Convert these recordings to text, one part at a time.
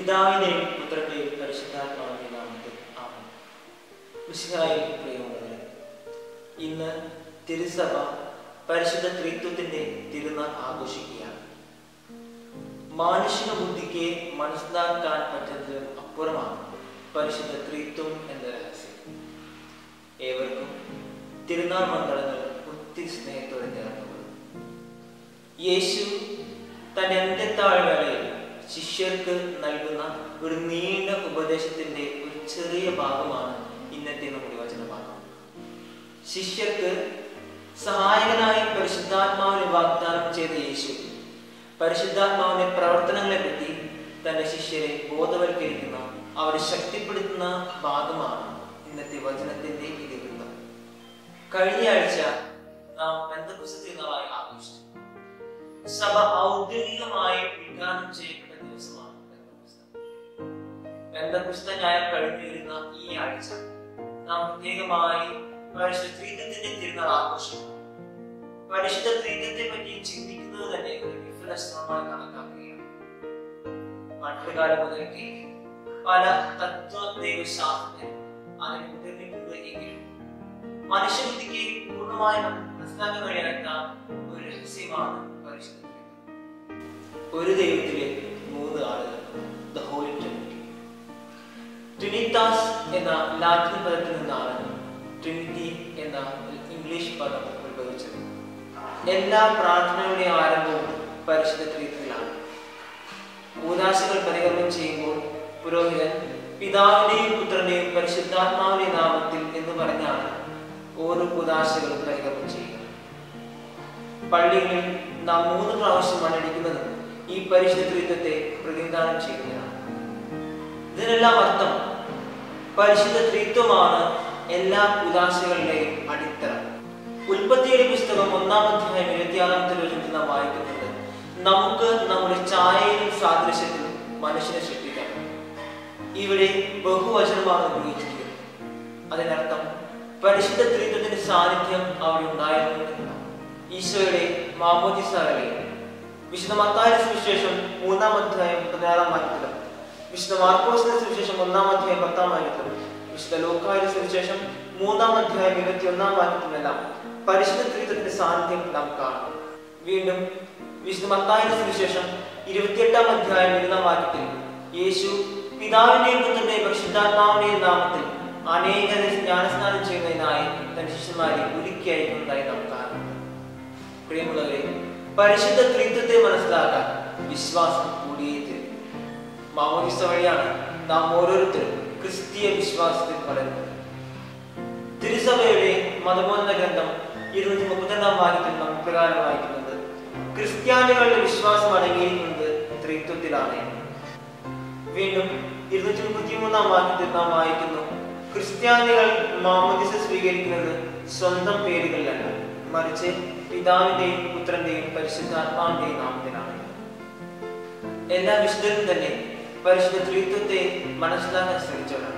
പിതാവിനെയും പുത്രന്റെയും പരിശുദ്ധാത്മാവിന്റെ നാമത്തിൽ ആമേൻ മിശിഹായിൽ പ്രിയമുള്ളവരെ ഇന്ന് തിരുസഭ പരിശുദ്ധ ത്രിത്വത്തിന്റെ തിരുനാൾ ആഘോഷിക്കുകയാണ് മാനുഷിക ബുദ്ധിക്ക് മനസ്സിലാക്കാൻ പറ്റുന്നതിലും അപ്പുറമാണ് പരിശുദ്ധ ത്രിത്വം എന്ന രഹസ്യം ഏവർക്കും തിരുനാൾ മംഗളങ്ങൾ ഒത്തിരി സ്നേഹത്തോടെ നേർന്നുകൊള്ളും യേശു തന്റെ അന്ത്യത്താഴ് വേളയിൽ ശിഷ്യർക്ക് നൽകുന്ന ഒരു നീണ്ട ഉപദേശത്തിന്റെ ഒരു ചെറിയ ഭാഗമാണ് ഇന്നത്തെ നമ്മുടെ വചന ഭാഗം ശിഷ്യർക്ക് സഹായകനായ പരിശുദ്ധാത്മാവിനെ വാഗ്ദാനം ചെയ്ത യേശു പരിശുദ്ധാത്മാവിന്റെ പ്രവർത്തനങ്ങളെ പറ്റി തന്റെ ശിഷ്യരെ ബോധവൽക്കരിക്കുന്ന അവരെ ശക്തിപ്പെടുത്തുന്ന ഭാഗമാണ് ഇന്നത്തെ വചനത്തിന്റെ ഇതിവൃത്തം കഴിഞ്ഞ ആഴ്ച നാം ബന്ധപുസ്തക തിരുനാളായി ആഘോഷിച്ചു സഭ ഔദ്യോഗികമായി ഉദ്ഘാടനം ചെയ്യപ്പെട്ട ദിവസമാണ് ബന്ധപുസ്തക ഞായർ കഴിഞ്ഞു വരുന്ന ഈ ആഴ്ച നാം പ്രത്യേകമായി പരിശുദ്ധ ത്രീത്വത്തിന്റെ തിരുനാൾ ആഘോഷിക്കുന്നു പരിശുദ്ധ ത്രീത്വത്തെ പറ്റി ചിന്തിക്കുന്നത് തന്നെ ഒരു വിഫല ശ്രമമായി കണക്കാക്കുകയാണ് പണ്ടുകാലം മുതൽക്കേ പല തത്വ ദൈവശാസ്ത്രജ്ഞരും അതിന് മുതിർന്നിട്ടുണ്ട് എങ്കിലും മനുഷ്യബുദ്ധിക്ക് പൂർണ്ണമായി മനസ്സിലാക്കാൻ കഴിയാത്ത ഒരു രഹസ്യമാണ് പരിശുദ്ധ ത്രിത്വം. ഒരു ദൈവത്തിലെ മൂന്ന് ആളുകൾ ദ ഹോളി ട്രിനിറ്റി ട്രിനിറ്റാസ് എന്ന ലാറ്റിൻ പദത്തിൽ നിന്നാണ് ട്രിനിറ്റി എന്ന ഇംഗ്ലീഷ് പദം ഉത്ഭവിച്ചത് എല്ലാ പ്രാർത്ഥനകളുടെയും ആരംഭവും പരിശുദ്ധ ത്രിത്വത്തിലാണ് കൂതാശകൾ പരികർമ്മം ചെയ്യുമ്പോൾ പുരോഹിതൻ പിതാവിന്റെയും പുത്രന്റെയും പരിശുദ്ധാത്മാവിന്റെ നാമത്തിൽ എന്ന് പറഞ്ഞാണ് ഓരോ കൂതാശകളും പരികർമ്മം ചെയ്യുക പള്ളികളിൽ നാം മൂന്ന് പ്രാവശ്യം മണ്ണടിക്കുന്നത് ഈ പരിശുദ്ധ ത്രിത്വത്തെ പ്രതിനിധാനം ചെയ്യുന്നതാണ് ഇതിനെല്ലാം അർത്ഥം പരിശുദ്ധ ത്രിത്വമാണ് എല്ലാ ഉദാശകളുടെയും അടിത്തറ ഉൽപ്പത്തിയുടെ പുസ്തകം ഒന്നാം അധ്യായം ഇരുപത്തിയാറാമത്തെ വചനത്തിൽ നാം വായിക്കുന്നുണ്ട് നമുക്ക് നമ്മുടെ ഛായയിലും സാദൃശ്യത്തിലും മനുഷ്യനെ സൃഷ്ടിക്കാം ഇവിടെ ബഹുവചനമാണ് ഉപയോഗിച്ചിരിക്കുന്നത് അതിനർത്ഥം പരിശുദ്ധ ത്രിത്വത്തിന്റെ സാന്നിധ്യം അവിടെ ഉണ്ടായിരുന്നു എന്നതാണ് ഈശോയുടെ മാമോദിസാകളെ വിശുദ്ധ മത്തായ സുവിശേഷം മൂന്നാം അധ്യായം പതിനാറാം വാക്യത്തിലും വിശുദ്ധ മാർക്കോസിന്റെ സുവിശേഷം ഒന്നാം അധ്യായം പത്താം വാക്യത്തിലും വിശുദ്ധ ലോക്കായുടെ സുവിശേഷം മൂന്നാം അധ്യായം ഇരുപത്തി ഒന്നാം വാക്യത്തിലെല്ലാം പരിശുദ്ധ ത്രിത്വത്തിന്റെ സാന്നിധ്യം നാം കാണും വീണ്ടും വിശുദ്ധ മത്തായുടെ സുവിശേഷം ഇരുപത്തിയെട്ടാം അധ്യായം ഇരുന്നാം വാക്യത്തിൽ യേശു പിതാവിന്റെയും പുത്രന്റെയും പരിശുദ്ധാത്മാവിന്റെയും നാമത്തിൽ അനേകരെ ജ്ഞാനസ്നാനം ചെയ്യുന്നതിനായി തന്റെ ശിഷ്യന്മാരെ ഒരുക്കി അയക്കുന്നതായി നാം കാണുന്നുണ്ട് പ്രിയമുള്ളവരെ പരിശുദ്ധ ത്രിത്വത്തെ മനസ്സിലാക്കാൻ വിശ്വാസം കൂടിയേ തീരും മാമോദിസ വഴിയാണ് നാം ഓരോരുത്തരും ക്രിസ്തീയ വിശ്വാസത്തിൽ വളരുന്നത് തിരുസഭയുടെ മതബോധന ഗ്രന്ഥം ഇരുന്നൂറ്റി മുപ്പത്തിരണ്ടാം വാക്യത്തിൽ നാം ഇപ്രകാരം വായിക്കുന്നത് ക്രിസ്ത്യാനികളുടെ വിശ്വാസം അടങ്ങിയിരിക്കുന്നത് ത്രിത്വത്തിലാണ് വീണ്ടും ഇരുന്നൂറ്റി മുപ്പത്തി മൂന്നാം വാക്യത്തിൽ നാം വായിക്കുന്നു ക്രിസ്ത്യാനികൾ മാമോദിസ സ്വീകരിക്കുന്നത് സ്വന്തം പേരുകളിലല്ല മറിച്ച് പിതാവിന്റെയും പുത്രന്റെയും പരിശുദ്ധാത്മാവിന്റെയും നാമത്തിലാണ് എല്ലാ വിശുദ്ധരും തന്നെ പരിശുദ്ധ ത്രിത്വത്തെ മനസ്സിലാക്കാൻ ശ്രമിച്ചവരാണ്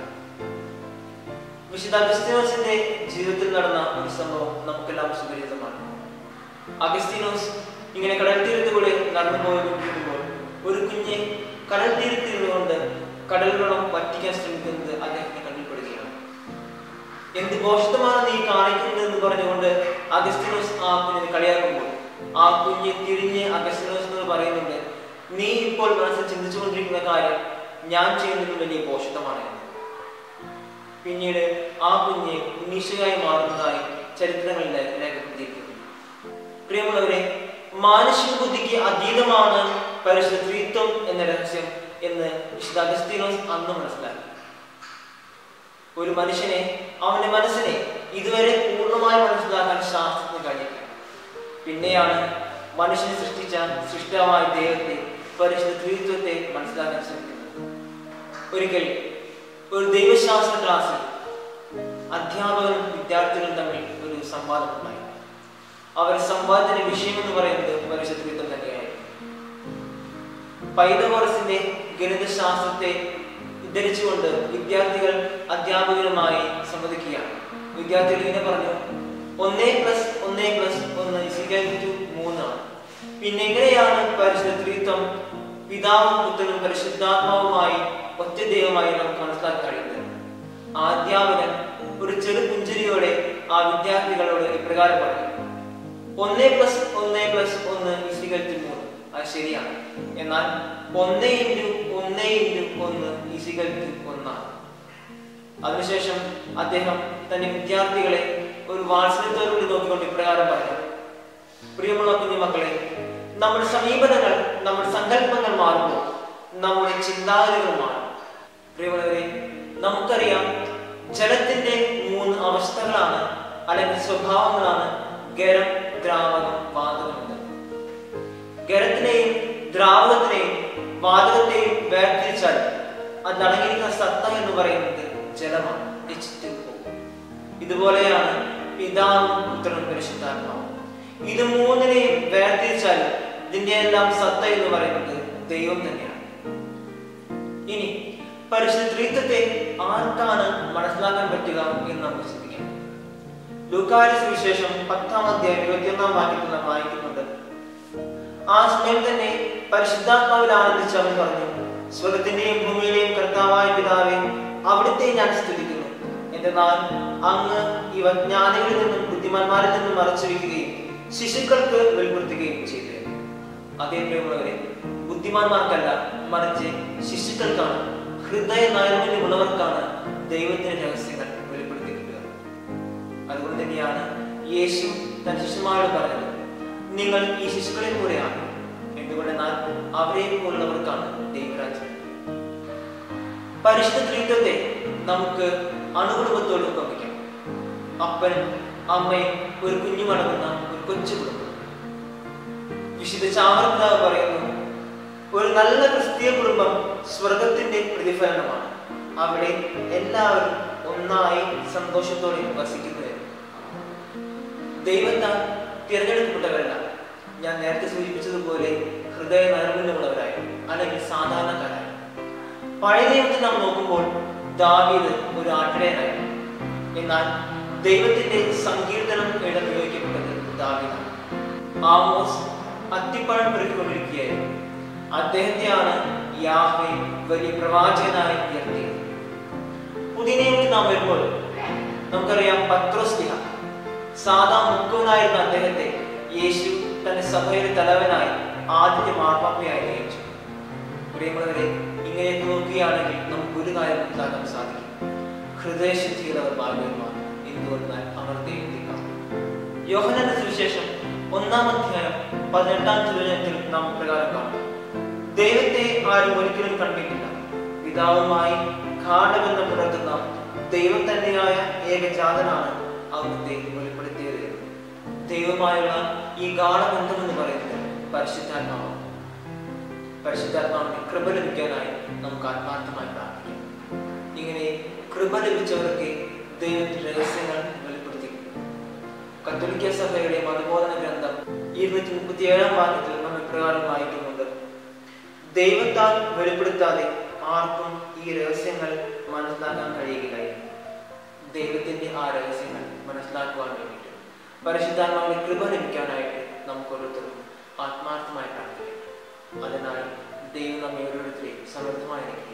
വിശുദ്ധ അഗസ്തീനോസിന്റെ ജീവിതത്തിൽ നടന്ന ഒരു സംഭവം നമുക്കെല്ലാം സുപരിചിതമാണ് അഗസ്തീനോസ് ഇങ്ങനെ കടൽ തീരത്തുകൂടെ നടന്നു പോയിക്കൊണ്ടിരിക്കുമ്പോൾ ഒരു കുഞ്ഞ് കടൽ തീരത്തിരുന്നുകൊണ്ട് കടൽ വെള്ളം വറ്റിക്കാൻ ശ്രമിക്കുന്നത് അദ്ദേഹത്തിന് കണ്ടിൽപ്പെടുകയാണ് എന്ത് ഭോഷത്വമാണ് നീ കാണിക്കുന്നത് എന്ന് പറഞ്ഞുകൊണ്ട് അഗസ്തീനോസ് ആ കുഞ്ഞിനെ കളിയാക്കുമ്പോൾ ആ കുഞ്ഞ് തിരിഞ്ഞ് അഗസ്തീനോസ് എന്ന് പറയുന്നുണ്ട് നീ ഇപ്പോൾ മനസ്സിൽ ചിന്തിച്ചുകൊണ്ടിരിക്കുന്ന കാര്യം ഞാൻ ചെയ്യുന്നതിന് വലിയ ഭോഷത്വമാണ് എന്ന് പിന്നീട് ആ കുഞ്ഞ് ഉണ്ണീശയായി മാറുന്നതായി ചരിത്രങ്ങളിൽ രേഖപ്പെടുത്തിയിരിക്കുന്നു പ്രിയമുള്ളവരെ മാനുഷിക ബുദ്ധിക്ക് അതീതമാണ് പരിശുദ്ധ ത്രിത്വം എന്ന രഹസ്യം എന്ന് വിശുദ്ധ അഗസ്തീനോസ് അന്ന് മനസ്സിലാക്കി ഒരു മനുഷ്യനെ അവന്റെ മനസ്സിനെ ഇതുവരെ പൂർണ്ണമായി മനസ്സിലാക്കാൻ ശാസ്ത്രത്തിന് കഴിഞ്ഞിട്ടില്ല പിന്നെയാണ് മനുഷ്യനെ സൃഷ്ടിച്ച സൃഷ്ടാവായ ദൈവത്തെ പരിശുദ്ധ ത്രിത്വത്തെ മനസ്സിലാക്കാൻ ശ്രമിക്കുന്നത് ഒരിക്കൽ ഒരു ദൈവശാസ്ത്ര ക്ലാസ്സിൽ അധ്യാപകരും വിദ്യാർത്ഥികളും തമ്മിൽ ഒരു സംവാദം ഉണ്ടായി അവർ സംവാദത്തിന്റെ വിഷയം എന്ന് പറയുന്നത് പരിശുദ്ധ ത്രിത്വം തന്നെയായിരുന്നു പൈതകോറസിന്റെ ഗണിതശാസ്ത്രത്തെ ഉദ്ധരിച്ചുകൊണ്ട് വിദ്യാർത്ഥികൾ അധ്യാപകരുമായി സംവദിക്കുകയാണ് വിദ്യാർത്ഥികൾ ഇങ്ങനെ പറഞ്ഞു ഒന്നേ പ്ലസ് ഒന്നേ പ്ലസ് ഒന്ന് ഇസിക്കൽ ടു മൂന്നാണ് പിന്നെ എങ്ങനെയാണ് പരിശുദ്ധ ത്രിത്വം പിതാവും പുത്രനും പരിശുദ്ധാത്മാവുമായി ഒറ്റ ദൈവമായി നമുക്ക് മനസ്സിലാക്കാൻ കഴിയുന്നത് ആദ്യാവനൻ ഒരു ചെറു പുഞ്ചിരിയോടെ ആ വിദ്യാർത്ഥികളോട് ഇപ്രകാരം പറഞ്ഞു ഒന്നേ പ്ലസ് ഒന്നേ പ്ലസ് ഒന്ന് ഇസികൽറ്റ് മൂന്ന് അത് ശരിയാണ് എന്നാൽ ഒന്നേ ഇൻറ്റു ഒന്നേ ഇൻറ്റു ഒന്ന് ഇസികൽറ്റ് ഒന്നാണ് അതിനുശേഷം അദ്ദേഹം തന്റെ വിദ്യാർത്ഥികളെ ഒരു വാത്സല്യത്തോടുകൂടി നോക്കിക്കൊണ്ട് ഇപ്രകാരം പറഞ്ഞു പ്രിയമുള്ള കുഞ്ഞുമക്കളെ നമ്മുടെ സമീപനങ്ങൾ നമ്മുടെ സങ്കല്പങ്ങൾ മാറുമ്പോൾ നമ്മുടെ ചിന്താഗതികൾ മാറും പ്രിയമുള്ളവരെ നമുക്കറിയാം ജലത്തിന്റെ മൂന്ന് അവസ്ഥകളാണ് അല്ലെങ്കിൽ സ്വഭാവങ്ങളാണ് ഗരം ദ്രാവകം വാതകം എന്ന് ഗരത്തിനെയും ദ്രാവകത്തിനെയും വാതകത്തെയും വേർതിരിച്ചാൽ അതിലടങ്ങിയിരിക്കുന്ന സത്ത എന്ന് പറയുന്നത് ജലമാണ് H2O. ഇതുപോലെയാണ് പിതാവും പുത്രനും പരിശുദ്ധാത്മാവും ഇത് മൂന്നിനെയും വേർതിരിച്ചാൽ ഇതിന്റെ എല്ലാം സത്ത എന്ന് പറയുന്നത് ദൈവം തന്നെയാണ് ഇനി പരിശുദ്ധ ത്രിത്വത്തെ ആർക്കാണ് മനസ്സിലാക്കാൻ പറ്റുക എന്ന് നമുക്ക് ചിന്തിക്കാം ലൂക്കാരി സുവിശേഷം പത്താം അധ്യായം ഇരുപത്തിയൊന്നാം വാക്യത്തിൽ നാം വായിക്കുന്നുണ്ട് ആ സമയം തന്നെ പരിശുദ്ധാത്മാവിൽ ആനന്ദിച്ച് അവൻ പറഞ്ഞു സ്വർഗത്തിന്റെയും ഭൂമിയുടെയും കർത്താവായ പിതാവേ അവിടുത്തെ ഞാൻ സ്തുതിക്കുന്നു എന്തെന്നാൽ അങ്ങ് ഇവ ജ്ഞാനികളിൽ നിന്നും ബുദ്ധിമാന്മാരിൽ നിന്നും മറച്ചു വയ്ക്കുകയും ശിശുക്കൾക്ക് വെളിപ്പെടുത്തുകയും ചെയ്തു അതേ പ്രിയമുള്ളവരെ ബുദ്ധിമാന്മാർക്കല്ല മറിച്ച് ശിശുക്കൾക്കാണ് ഹൃദയ നൈർമല്യമുള്ളവർക്കാണ് ദൈവത്തിന്റെ രഹസ്യങ്ങൾ വെളിപ്പെടുത്തി കിട്ടുക അതുകൊണ്ട് തന്നെയാണ് യേശു തൻ ശിശുമാരോട് പറഞ്ഞത് നിങ്ങൾ ഈ ശിശുക്കളെ പോലെയാണ് എന്തുകൊണ്ടെന്നാൽ അവരെ പോലുള്ളവർക്കാണ് ദൈവരാജ്യം പരിശുദ്ധ ത്രിത്വത്തെ നമുക്ക് അണുകുടുംബത്തോട് ഉപമിക്കാം അപ്പൻ അമ്മയും ഒരു കുഞ്ഞുമടങ്ങുന്ന ഒരു കൊച്ചു കുടുംബം വിശുദ്ധ ചാമർപിതാവ് പറയുന്നു ഒരു നല്ല ക്രിസ്തീയ കുടുംബം സ്വർഗത്തിന്റെ പ്രതിഫലനമാണ് അവിടെ എല്ലാവരും ഒന്നായി സന്തോഷത്തോടെ വസിക്കുന്നത് ദൈവത്താൽ തിരഞ്ഞെടുക്കപ്പെട്ടവരല്ല ഞാൻ നേരത്തെ സൂചിപ്പിച്ചതുപോലെ ഹൃദയ നൈർമല്യമുള്ളവരായി അല്ലെങ്കിൽ സാധാരണക്കാരായി പഴയ നിയമത്തിൽ നാം നോക്കുമ്പോൾ ദാവീദ് ഒരു ആട്ടിടയനായി എന്നാൽ ദൈവത്തിന്റെ സങ്കീർത്തനം എഴുതാൻ ഉപയോഗിക്കപ്പെട്ടത് ദാവീദാണ് ആമോസ് അത്തിപ്പഴം പെറുക്കിക്കൊണ്ടിരിക്കുകയായിരുന്നു അദ്ദേഹത്തെയാണ് യാഹ്വേ വലിയ പ്രവാചകനായി ഉയർത്തിയത് പുതിയ നിയമത്തിൽ നാം വരുമ്പോൾ നമുക്കറിയാം പത്രോസ്ലിഹ സാധാ മുക്കുവനായിരുന്ന അദ്ദേഹത്തെ യേശു തന്റെ സഭയുടെ തലവനായി ആദ്യത്തെ മാർപ്പാപ്പയായി നിയമിച്ചു പ്രിയമുള്ളവരെ ഇങ്ങനെ നോക്കുകയാണെങ്കിൽ നമുക്ക് ഒരു കാര്യം മനസ്സിലാക്കാൻ സാധിക്കും ഹൃദയശുദ്ധിയുള്ളവർ ഭാഗ്യന്മാർ എന്തുകൊണ്ടാൽ അവർ ദൈവത്തെ കാണും യോഹനന്റെ സുവിശേഷം ഒന്നാം അധ്യായം പതിനെട്ടാം തിരുവനന്തപുരത്തിൽ നാം പ്രകാരം കാണും ദൈവത്തെ ആരും ഒരിക്കലും കണ്ടിട്ടില്ല പിതാവുമായി ഗാഠബന്ധം പുലർത്തുന്ന ദൈവം തന്നെയായ ഏകജാതനാണ് അവിടുത്തെ വെളിപ്പെടുത്തിയത് ദൈവമായുള്ള ഈ ഗാഠബന്ധം എന്ന് പറയുന്നത് പരിശുദ്ധാത്മാവാണ് പരിശുദ്ധാത്മാവിന്റെ കൃപ ലഭിക്കാനായി നമുക്ക് ആത്മാർത്ഥമായി പ്രാർത്ഥിക്കാം ഇങ്ങനെ കൃപ ലഭിച്ചവർക്ക് ദൈവത്തിന്റെ രഹസ്യങ്ങൾ വെളിപ്പെടുത്തി കത്തോലിക്ക സഭയുടെ മതബോധന ഗ്രന്ഥം ഇരുന്നൂറ്റി മുപ്പത്തി ഏഴാം വാക്യത്തിൽ നാം ഇപ്രകാരം വായിക്കുന്നുണ്ട് ദൈവത്താൽ വെളിപ്പെടുത്താതെ ആർക്കും ഈ രഹസ്യങ്ങൾ മനസ്സിലാക്കാൻ കഴിയുകയില്ലായിരുന്നു ദൈവത്തിന്റെ ആ രഹസ്യങ്ങൾ മനസ്സിലാക്കുവാൻ വേണ്ടിയിട്ട് പരിശുദ്ധാത്മാവിന്റെ കൃപ ലഭിക്കാനായിട്ട് നമുക്ക് ഓരോരുത്തർക്കും ആത്മാർത്ഥമായി പ്രാർത്ഥിക്കാം അതിനായി ദൈവം നമ്മെ ഓരോരുത്തരെയും സമൃദ്ധമായി